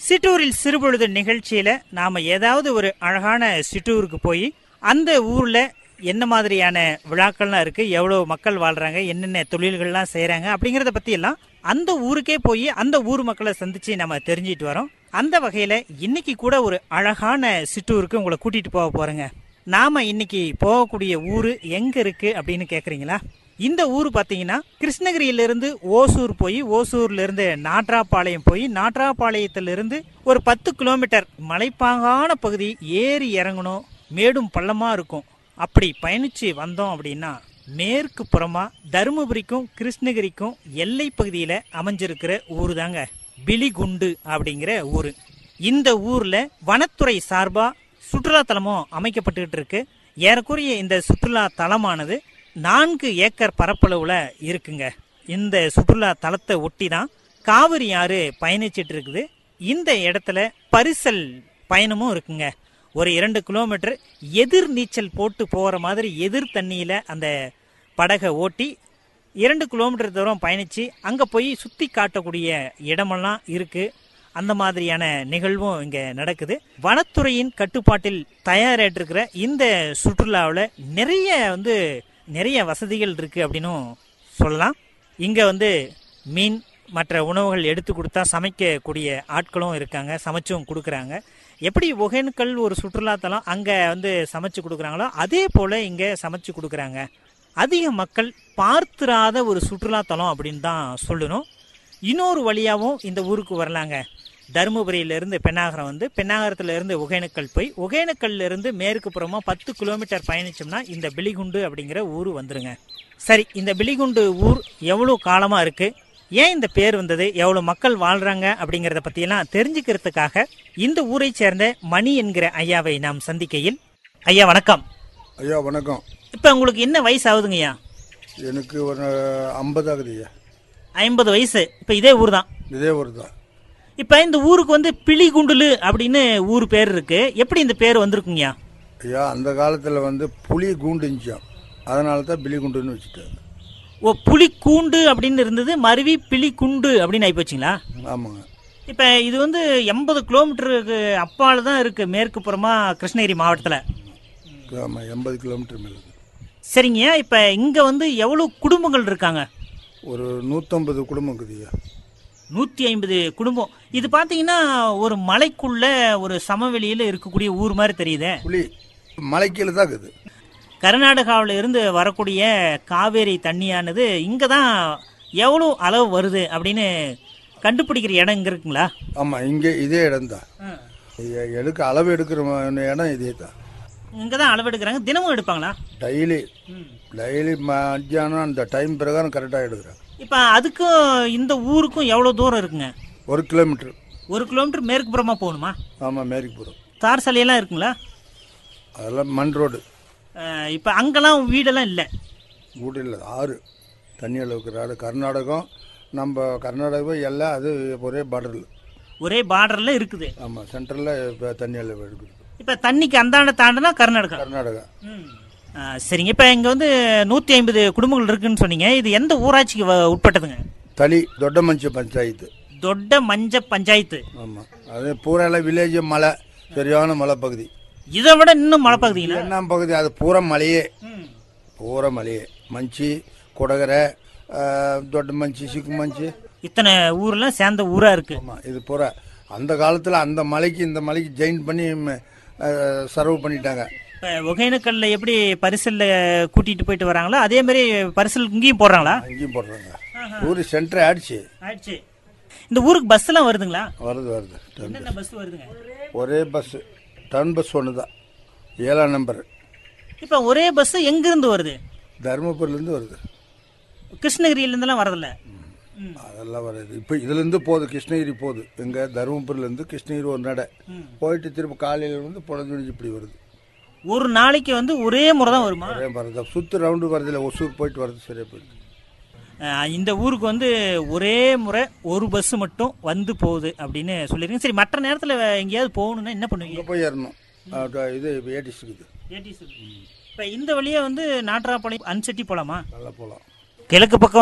சிற்றூரில் சிறுபொழுது நிகழ்ச்சியில நாம ஏதாவது ஒரு அழகான சிற்றூருக்கு போய் அந்த ஊர்ல என்ன மாதிரியான விழாக்கள்லாம் இருக்கு எவ்வளவு மக்கள் வாழ்றாங்க என்னென்ன தொழில்கள்லாம் செய்றாங்க அப்படிங்கறத பத்தி எல்லாம் அந்த ஊருக்கே போய் அந்த ஊர் மக்களை சந்திச்சு நம்ம தெரிஞ்சிட்டு வரோம் அந்த வகையில இன்னைக்கு கூட ஒரு அழகான சிற்றூருக்கு உங்களை கூட்டிட்டு போக போறேங்க நாம இன்னைக்கு போகக்கூடிய ஊரு எங்க இருக்கு அப்படின்னு கேக்குறீங்களா இந்த ஊர் பார்த்தீங்கன்னா கிருஷ்ணகிரியிலிருந்து ஓசூர் போய் ஓசூர்ல இருந்து நாட்ராப்பாளையம் போய் நாட்ராப்பாளையத்திலிருந்து ஒரு பத்து கிலோமீட்டர் மலைப்பாங்கான பகுதி ஏறி இறங்கணும் மேடும் பள்ளமா இருக்கும் அப்படி பயணிச்சு வந்தோம் அப்படின்னா மேற்கு புறமா தருமபுரிக்கும் கிருஷ்ணகிரிக்கும் எல்லை பகுதியில அமைஞ்சிருக்கிற ஊர் தாங்க பிலிகுண்டு அப்படிங்கிற ஊரு இந்த ஊர்ல வனத்துறை சார்பா சுற்றுலா தலமும் அமைக்கப்பட்டுக்கிட்டு இருக்கு ஏறக்குறைய இந்த சுற்றுலா தலமானது நான்கு ஏக்கர் பரப்பளவுல இருக்குங்க இந்த சுற்றுலா தலத்தை ஒட்டி தான் காவிரி ஆறு பயணிச்சிட்டு இருக்குது இந்த இடத்துல பரிசல் பயணமும் இருக்குங்க ஒரு இரண்டு கிலோமீட்டர் எதிர் நீச்சல் போட்டு போகிற மாதிரி எதிர் தண்ணியில் அந்த படகை ஓட்டி இரண்டு கிலோமீட்டர் தூரம் பயணித்து அங்கே போய் சுற்றி காட்டக்கூடிய இடமெல்லாம் இருக்குது அந்த மாதிரியான நிகழ்வும் இங்கே நடக்குது வனத்துறையின் கட்டுப்பாட்டில் தயாராகிட்டிருக்கிற இந்த சுற்றுலாவில் நிறைய வந்து நிறைய வசதிகள் இருக்குது அப்படின்னும் சொல்லலாம் இங்கே வந்து மீன் மற்ற உணவுகள் எடுத்து கொடுத்தா சமைக்கக்கூடிய ஆட்களும் இருக்காங்க சமைச்சும் கொடுக்குறாங்க எப்படி ஒகேனக்கல் ஒரு சுற்றுலாத்தலம் அங்கே வந்து சமைச்சு கொடுக்குறாங்களோ அதே போல் இங்கே சமைச்சு கொடுக்குறாங்க அதிக மக்கள் பார்த்திராத ஒரு சுற்றுலாத்தலம் அப்படின்னு தான் சொல்லணும் இன்னொரு வழியாகவும் இந்த ஊருக்கு வரலாங்க தருமபுரியிலிருந்து பெண்ணாகரம் வந்து பெண்ணாகரத்துலேருந்து ஒகேனக்கல் போய் ஒகேனக்கல்ல இருந்து மேற்கு புறமா பத்து கிலோமீட்டர் பயணிச்சோம்னா இந்த பிலிகுண்டு அப்படிங்கிற ஊர் வந்துருங்க சரி இந்த பிலிகுண்டு ஊர் எவ்வளோ காலமாக இருக்குது ஏன் இந்த பேர் வந்தது எவ்வளோ மக்கள் வாழ்கிறாங்க அப்படிங்கிறத பற்றியெல்லாம் தெரிஞ்சுக்கிறதுக்காக இந்த ஊரை சேர்ந்த மணி என்கிற ஐயாவை நாம் சந்திக்கையில் ஐயா வணக்கம் ஐயா வணக்கம் இப்போ உங்களுக்கு என்ன வயசு ஆகுதுங்கய்யா எனக்கு ஒரு ஐம்பது ஆகுதுய்யா ஐம்பது வயசு இப்போ இதே ஊர் தான் இதே ஒரு தான் இப்போ இந்த ஊருக்கு வந்து பிலிகுண்டுலு அப்படின்னு ஊர் பேர் இருக்கு எப்படி இந்த பேர் வந்திருக்குங்கய்யா ஐயா அந்த காலத்தில் வந்து புளி கூண்டுஞ்சான் அதனால தான் பிலி குண்டுன்னு வச்சுட்டாங்க ஓ புலிக்கூண்டு அப்படின்னு இருந்தது மருவி பிலிகுண்டு அப்படின்னு ஆயிப்போச்சுங்களா ஆமாங்க இப்போ இது வந்து எண்பது கிலோமீட்டருக்கு அப்பால் தான் இருக்கு மேற்கு புறமா கிருஷ்ணகிரி மாவட்டத்தில் ஆமாம் எண்பது கிலோமீட்டர் மேலே சரிங்கய்யா இப்போ இங்கே வந்து எவ்வளோ குடும்பங்கள் இருக்காங்க ஒரு நூற்றம்பது குடும்பம் இருக்குதுய்யா நூற்றி ஐம்பது குடும்பம் இது பார்த்தீங்கன்னா ஒரு மலைக்குள்ள ஒரு சமவெளியில் இருக்கக்கூடிய ஊர் மாதிரி தெரியுதே புளி மலைக்கீழே தான் இருக்குது கர்நாடகாவில் இருந்து வரக்கூடிய காவேரி தண்ணியானது இங்கே தான் எவ்வளோ அளவு வருது அப்படின்னு கண்டுபிடிக்கிற இடம் இங்கே இருக்குங்களா ஆமாம் இங்கே இதே இடம் தான் எடுக்க அளவு எடுக்கிற ம- இடம் இதே தான் இங்கே தான் அளவு எடுக்கிறாங்க தினமும் எடுப்பாங்களா டெய்லி டெய்லி மத்தியானம் அந்த டைம் பிரகாரம் கரெக்டாக எடுக்கிறாங்க இப்போ அதுக்கும் இந்த ஊருக்கும் எவ்வளோ தூரம் இருக்குங்க ஒரு கிலோமீட்டர் ஒரு கிலோமீட்டர் மேற்கு புறமாக போகணுமா ஆமாம் மேரிக்குப்புறம் தார் சாலையெல்லாம் இருக்குங்களா அதெல்லாம் மண் ரோடு இப்போ அங்கெல்லாம் வீடெல்லாம் இல்லை ஊட்டியில் ஆறு தண்ணி அளவுக்கு ஆறு கர்நாடகம் நம்ம கர்நாடகம் எல்லாம் அது ஒரே பார்டரில் ஒரே பார்டரில் இருக்குது ஆமாம் சென்ட்ரலில் இப்போ தண்ணி அளவு எடுக்குது இப்போ தண்ணிக்கு அந்தாண்ட தாண்டினா கர்நாடகா கர்நாடகா ஆ, சரிங்க இப்போ இங்கே வந்து நூற்றி ஐம்பது குடும்பங்கள் இருக்குன்னு சொன்னீங்க இது எந்த ஊராட்சிக்கு வ- உட்பட்டதுங்க தளி தொட்டமஞ்சி பஞ்சாயத்து தொட்ட மஞ்ச பஞ்சாயத்து ஆமாம் அது பூரா வில்லேஜ் மலை சரியான மலை பகுதி இதை விட இன்னும் மழை பகுதிங்களா என்ன பகுதி அது பூரா மலையே பூரா மலையே மஞ்சி கொடகரை தொட்ட மஞ்சி சிக்கு மஞ்சி இத்தனை ஊர்லாம் சேர்ந்த ஊரா இருக்கு ஆமாம் இது பூரா அந்த காலத்தில் அந்த மலைக்கு இந்த மலைக்கு ஜெயின் பண்ணி சர்வ் பண்ணிட்டாங்க இப்போ ஒகேனக்கல்ல எப்படி பரிசல்ல கூட்டிட்டு போயிட்டு வராங்களோ அதே மாதிரி பரிசல் இங்கேயும் போடுறாங்களா அங்கேயும் போடுறாங்க ஊர் சென்டர் ஆயிடுச்சு ஆயிடுச்சு இந்த ஊருக்கு பஸ் எல்லாம் வருதுங்களா வருது வருது டர்ன் என்னென்ன பஸ் வருதுங்க ஒரே பஸ்ஸு டர்ன் பஸ் ஒன்று தான் ஏழாம் நம்பர் இப்போ ஒரே பஸ் எங்கிருந்து வருது தருமபுரிலேருந்து வருது கிருஷ்ணகிரியிலேருந்துலாம் வரதில்ல ம். அதெல்லாம் வருது இப்போ இதுலேருந்து போகுது கிருஷ்ணகிரி போகுது எங்கே தருமபுரிலேருந்து கிருஷ்ணகிரி ஒரு நடை போயிட்டு திரும்ப காலையில் வந்து புடஞ்சுடிஞ்சு இப்படி வருது ஒரு நாளைக்கு வந்து ஒரே முறை தான் வருமா ஒரே மாதிரி தான் சுற்று ரவுண்டு வரதில்ல ஒசூர் போயிட்டு வரது சரியாக போயிடுது அஹ் இந்த ஊருக்கு வந்து ஒரே முறை ஒரு பஸ் மட்டும் வந்து போகுது அப்படின்னு சொல்லிருக்கீங்க சரி மற்ற நேரத்தில் எங்கேயாவது போகணுன்னா என்ன பண்ணுவீங்க இங்கே போய் ஏறணும் அஹ் இது ஏடிஸ் இருக்குது இப்போ இந்த வழியா வந்து நாட்ராப்பாளையம் அன்செட்டி போலாமா நல்லா போகலாம் கிழக்கு பக்கம்